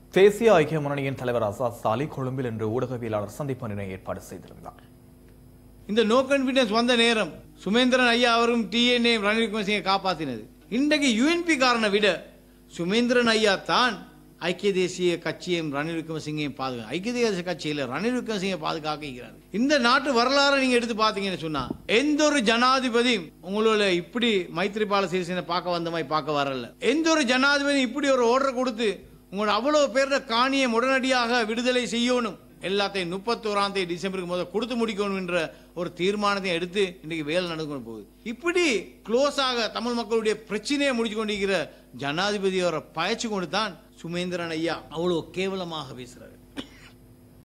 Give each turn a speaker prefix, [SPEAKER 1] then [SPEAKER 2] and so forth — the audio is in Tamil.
[SPEAKER 1] தேசிய ஐக்கிய முன்னணியின் தலைவர் அசாத் சாலி கொழும்பில் இன்று ஊடகவியலாளர் சந்திப்பினை ஏற்பாடு செய்திருந்தார்
[SPEAKER 2] இந்த நோ கான்பிடன்ஸ் வந்த நேரம் சுமேந்திரன் ஐயா அவரும் டிஎன்ஏ ரணில் விக்ரமசிங்கை காப்பாத்தினது இன்றைக்கு யூஎன்பி காரனை விட சுமேந்திரன் ஐயா தான் ஐக்கிய தேசிய கட்சியையும் ரணில் விக்ரமசிங்கையும் பாதுகா ஐக்கிய தேசிய கட்சியில ரணில் விக்ரமசிங்கை பாதுகாக்கிறார் இந்த நாட்டு வரலாறை நீங்க எடுத்து பாத்தீங்கன்னு சொன்னா எந்த ஒரு ஜனாதிபதியும் உங்களோட இப்படி மைத்ரிபால சிறிசேனை பார்க்க வந்த மாதிரி பார்க்க வரல எந்த ஒரு ஜனாதிபதியும் இப்படி ஒரு ஆர்டர் கொடுத்து உங்களோட அவ்வளவு பேரோட காணியை உடனடியாக விடுதலை செய்யணும் எல்லாத்தையும் முப்பத்தோராம் தேதி டிசம்பருக்கு முதல் கொடுத்து முடிக்கணும் என்ற ஒரு தீர்மானத்தை எடுத்து இன்றைக்கு வேலை நடந்து போகுது இப்படி க்ளோஸாக தமிழ் மக்களுடைய பிரச்சனையை முடிச்சு கொண்டிருக்கிற ஜனாதிபதியோட பயச்சு கொண்டு தான் சுமேந்திரன் ஐயா அவ்வளவு கேவலமாக பேசுறாரு